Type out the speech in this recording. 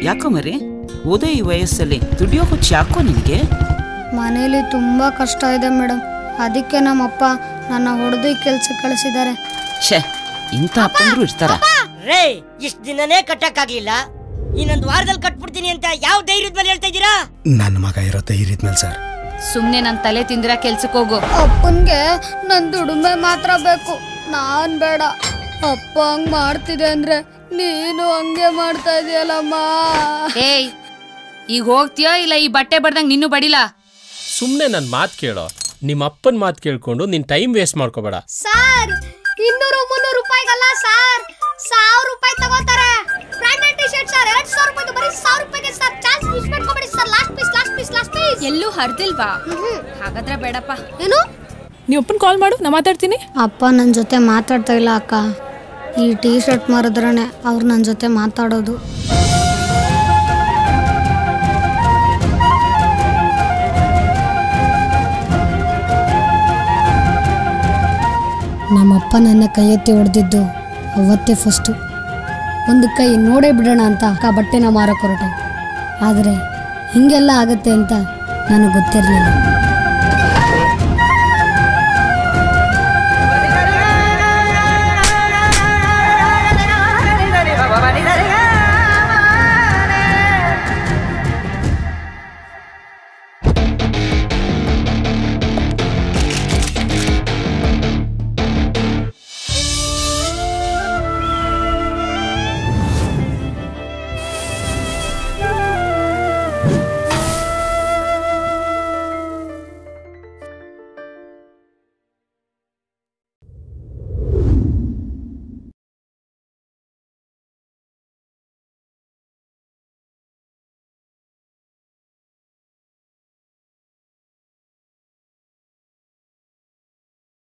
ಯಾಕೋ ಮರಿ ಓದೋ ಈ ವಯಸ್ಸಲ್ಲಿ ದುಡಿಯೋ ಹುಚ್ಚು ಯಾಕೋ ನಿನಗೆ ಮನೇಲಿ ತುಂಬ ಕಷ್ಟ ಇದೆ ಮೇಡಮ್ ಅದಕ್ಕೆ ನಮ್ಮಪ್ಪ ನನ್ನ ಹೊಡೆದು ಈ ಕೆಲಸ ಕಳಿಸಿದ್ದಾರೆ ಛೇ ಇಂಥ ಅಪ್ಪಂದ್ರು ಇರ್ತಾರ ರೇ ಇಷ್ಟ ದಿನನೇ ಕಟ್ಟಕ್ಕಾಗ್ಲಿಲ್ಲ ಇನ್ನೊಂದು ವಾರದಲ್ಲಿ ಕಟ್ಬಿಡ್ತೀನಿ ಅಂತ ಯಾವ ಧೈರ್ಯದ ಮೇಲೆ ಹೇಳ್ತಾ ಇದ್ದೀರಾ ನನ್ನ ಮಗ ಇರೋ ಧೈರ್ಯ ಇದ್ಮೇಲೆ ಸರ್ ಸುಮ್ನೆ ನನ್ ತಲೆ ತಿಂದಿರ ಕೆಲ್ಸಕ್ಕೆ ಹೋಗು ಅಪ್ಪನ್ಗೆ ನನ್ನ ದುಡಿಮೆ ಮಾತ್ರ ಬೇಕು ನಾನ್ ಬೇಡ ಅಪ್ಪ ಹಂಗ್ ಮಾಡ್ತಿದೆ ಅಂದ್ರೆ ನೀನು ಹಂಗೆ ಮಾಡ್ತಾ ಇದೆಯಲ್ಲಮ್ಮ ಏಯ್ ಈಗ ಹೋಗ್ತೀಯೋ ಇಲ್ಲ ಈ ಬಟ್ಟೆ ಬಡ್ದಂಗ್ ನಿನ್ನೂ ಬಡಿಲ ಸುಮ್ಮನೆ ನನ್ನ ಮಾತು ಕೇಳೋ ನಿಮ್ಮ ಅಪ್ಪನ ಮಾತು ಕೇಳ್ಕೊಂಡು ನಿನ್ ಟೈಮ್ ವೇಸ್ಟ್ ಮಾಡ್ಕೋಬೇಡ ಸರ್ ಇನ್ನೂರು ಮುನ್ನೂರು ರೂಪಾಯಿಗಲ್ಲ ಸರ್ ಸಾವಿರ ರೂಪಾಯಿ ತಗೋತಾರೆ ಬ್ರಾಂಡೆಡ್ ಟಿ ಶರ್ಟ್ ಸರ್ ಎರಡ್ ಸಾವಿರ ರೂಪಾಯಿ ಬರೀ ಸಾವಿರ ರೂಪಾಯಿಗೆ ಸರ್ ಚಾನ್ಸ್ ಮಿಸ್ ಮಾಡ್ಕೊಬೇಡಿ sir last piece last piece last piece ಎಲ್ಲೂ ಹರ್ದಿಲ್ವಾ ಹಾಗಾದ್ರೆ ಬೇಡಪ್ಪ ಏನು ನೀವು ಅಪ್ಪನ ಕಾಲ್ ಮಾಡು ನಾ ಮಾತಾಡ್ತೀನಿ ಅಪ್ಪ ನನ್ನ ಜೊತೆ ಮಾತಾಡ್ತಾ ಇಲ್ಲ ಅಕ್ಕ ಈ ಟೀ ಶರ್ಟ್ ಮಾರಿದ್ರೇ ಅವ್ರು ನನ್ನ ಜೊತೆ ಮಾತಾಡೋದು ನಮ್ಮಪ್ಪ ನನ್ನ ಕೈ ಎತ್ತಿ ಹೊಡೆದಿದ್ದು ಅವತ್ತೇ ಫಸ್ಟು ಒಂದು ಕೈ ನೋಡೇ ಬಿಡೋಣ ಅಂತ ಆ ಬಟ್ಟೆನ ಮಾರಕ್ಕೆ ಹೊರಟೆ ಆದರೆ ಹೀಗೆಲ್ಲ ಆಗುತ್ತೆ ಅಂತ ನನಗೆ ಗೊತ್ತಿರಲಿಲ್ಲ